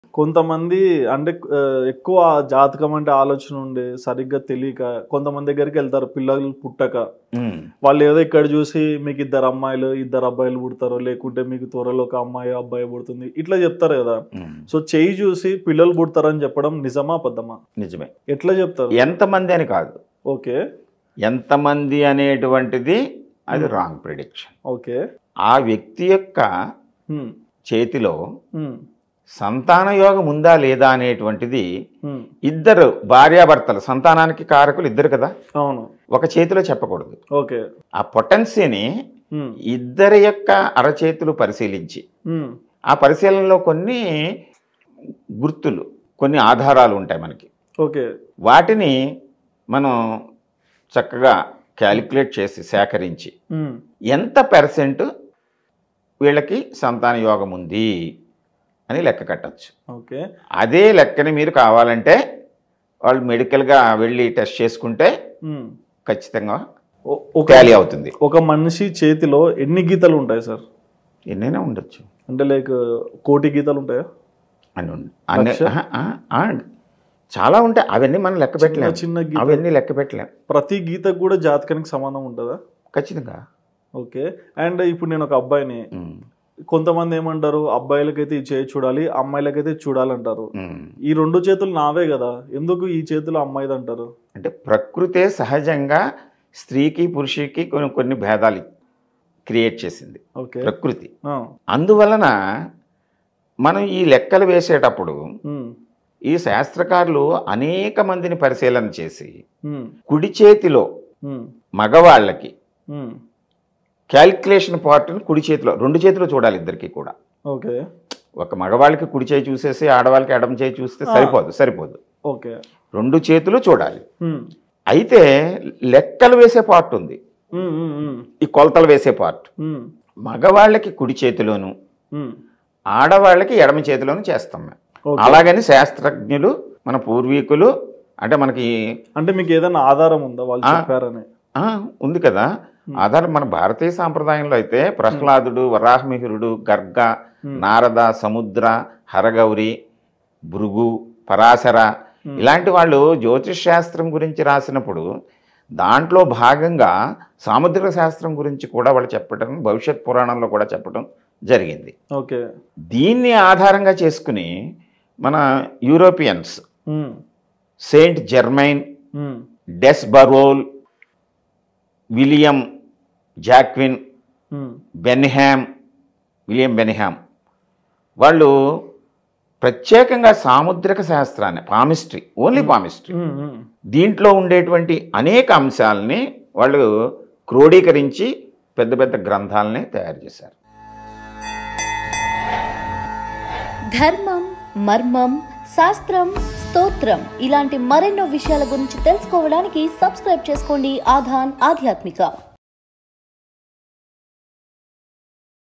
కొంతమంది అంటే ఆ, ఎక్కువ జాతకం అంటే ఆలోచన ఉండే సరిగ్గా తెలియక కొంతమంది దగ్గరికి వెళ్తారు పిల్లలు పుట్టక ఉమ్, వాళ్ళు ఏదో ఇక్కడ చూసి మీకు ఇద్దరు అమ్మాయిలు ఇద్దరు అబ్బాయిలు పుడతారు లేకుంటే మీకు త్వరలో ఒక అమ్మాయి అబ్బాయి పుడుతుంది ఇట్లా చెప్తారు కదా ఉమ్, సో చెయ్యి చూసి పిల్లలు పుడతారని చెప్పడం నిజమా అబద్ధమా నిజమే ఎట్లా చెప్తారు ఎంతమంది అని కాదు ఓకే ఎంతమంది అనేటువంటిది అది రాంగ్ ప్రిడిక్షన్ ఓకే ఆ వ్యక్తి యొక్క హ్మ్, చేతిలో హ్మ్, సంతాన యోగం ఉందా లేదా అనేటువంటిది హ్మ్. ఇద్దరు భార్యాభర్తలు సంతానానికి కారకులు ఇద్దరు కదా అవును ఒక చేతిలో చెప్పకూడదు ఓకే ఆ పొటెన్సీని హ్మ్, ఇద్దరి యొక్క అరచేతులు పరిశీలించి హ్మ్, ఆ పరిశీలనలో కొన్ని గుర్తులు కొన్ని ఆధారాలు ఉంటాయి మనకి ఓకే వాటిని మనం చక్కగా క్యాలిక్యులేట్ చేసి సేకరించి హ్మ్, ఎంత పర్సెంట్ వీళ్ళకి సంతాన యోగం ఉంది అని లెక్క కట్టచ్చు ఓకే అదే లెక్కని మీరు కావాలంటే వాళ్ళు మెడికల్గా వెళ్ళి టెస్ట్ చేసుకుంటే హ్మ్. ఖచ్చితంగా ఓ- ఒక టాలీ అవుతుంది ఒక మనిషి చేతిలో ఎన్ని గీతలు ఉంటాయి సార్ ఎన్నైనా ఉండొచ్చు అంటే లైక్ కోటి గీతలు ఉంటాయా అని ఉంది అన్ని లక్ష? ఆహా, ఆ, ఆ, చాలా ఉంటాయి అవన్నీ మనం లెక్క పెట్టలేం చిన్న గీత అవన్నీ లెక్క పెట్టలేం ప్రతి గీతకు కూడా జాతకానికి సంబంధం ఉంటుందా ఖచ్చితంగా ఓకే అండ్ ఇప్పుడు నేను ఒక అబ్బాయిని ఉమ్, కొంతమంది ఏమంటారు అబ్బాయిలకైతే ఈ చేయి చూడాలి అమ్మాయిలకైతే ఇది చూడాలంటారు ఉమ్. ఈ రెండు చేతులు నావే కదా ఎందుకు ఈ చేతులు అమ్మాయిది అంటారు అంటే ప్రకృతే సహజంగా స్త్రీకి పురుషుడికి కొన్ని కొన్ని భేదాలు క్రియేట్ చేసింది ఓకే ప్రకృతి ఆ, అందువలన మనం ఈ లెక్కలు వేసేటప్పుడు ఉమ్, ఈ శాస్త్రకారులు అనేక మందిని పరిశీలన చేసి ఉమ్, కుడి చేతిలో ఉమ్, మగవాళ్ళకి ఉమ్, క్యాలిక్యులేషన్ పార్ట్ని కుడి చేతిలో రెండు చేతిలో చూడాలి ఇద్దరికి కూడా ఓకే ఒక మగవాళ్ళకి కుడి చేయి చూసేసి ఆడవాళ్ళకి ఎడమ చేయి చూస్తే సరిపోదు సరిపోదు ఓకే రెండు చేతులు చూడాలి ఉమ్, అయితే లెక్కలు వేసే పార్ట్ ఉంది ఉమ్, ఉమ్, ఉమ్, ఈ కొలతలు వేసే పార్ట్ ఉమ్, మగవాళ్ళకి కుడి చేతిలోను ఉమ్, ఆడవాళ్ళకి ఎడమ చేతిలోను చేస్తాం మేము ఓకే. అలాగని శాస్త్రజ్ఞులు మన పూర్వీకులు అంటే మనకి అంటే మీకు ఏదైనా ఆధారం ఉందా వాళ్ళు ఆ. చెప్పారని ఆ, ఉంది కదా ఆధారం మన భారతీయ సాంప్రదాయంలో అయితే ప్రహ్లాదుడు వరాహమిహిరుడు గర్గ నారద సముద్ర హరగౌరి భృగు పరాశర ఇలాంటి వాళ్ళు జ్యోతిష్ శాస్త్రం గురించి రాసినప్పుడు దాంట్లో భాగంగా సాముద్రిక శాస్త్రం గురించి కూడా వాళ్ళు చెప్పడం భవిష్యత్ పురాణంలో కూడా చెప్పడం జరిగింది ఓకే దీన్ని ఆధారంగా చేసుకుని మన యూరోపియన్స్ ఉమ్, సెయింట్ జెర్మైన్ ఉమ్, డెస్ బరోల్ విలియం జాక్విన్ ఉమ్, బెన్హామ్ విలియం బెన్హామ్ వాళ్ళు ప్రత్యేకంగా సాముద్రిక శాస్త్రాన్ని పామిస్ట్రీ ఓన్లీ పామిస్ట్రీ ఉమ్, ఉమ్. దీంట్లో ఉండేటువంటి అనేక అంశాలని వాళ్ళు క్రోడీకరించి పెద్ద పెద్ద గ్రంథాలని తయారు చేశారు ధర్మం మర్మం శాస్త్రం స్తోత్రం ఇలాంటి మరెన్నో విషయాల గురించి తెలుసుకోవడానికి సబ్స్క్రైబ్ చేసుకోండి ఆధాన్ ఆధ్యాత్మిక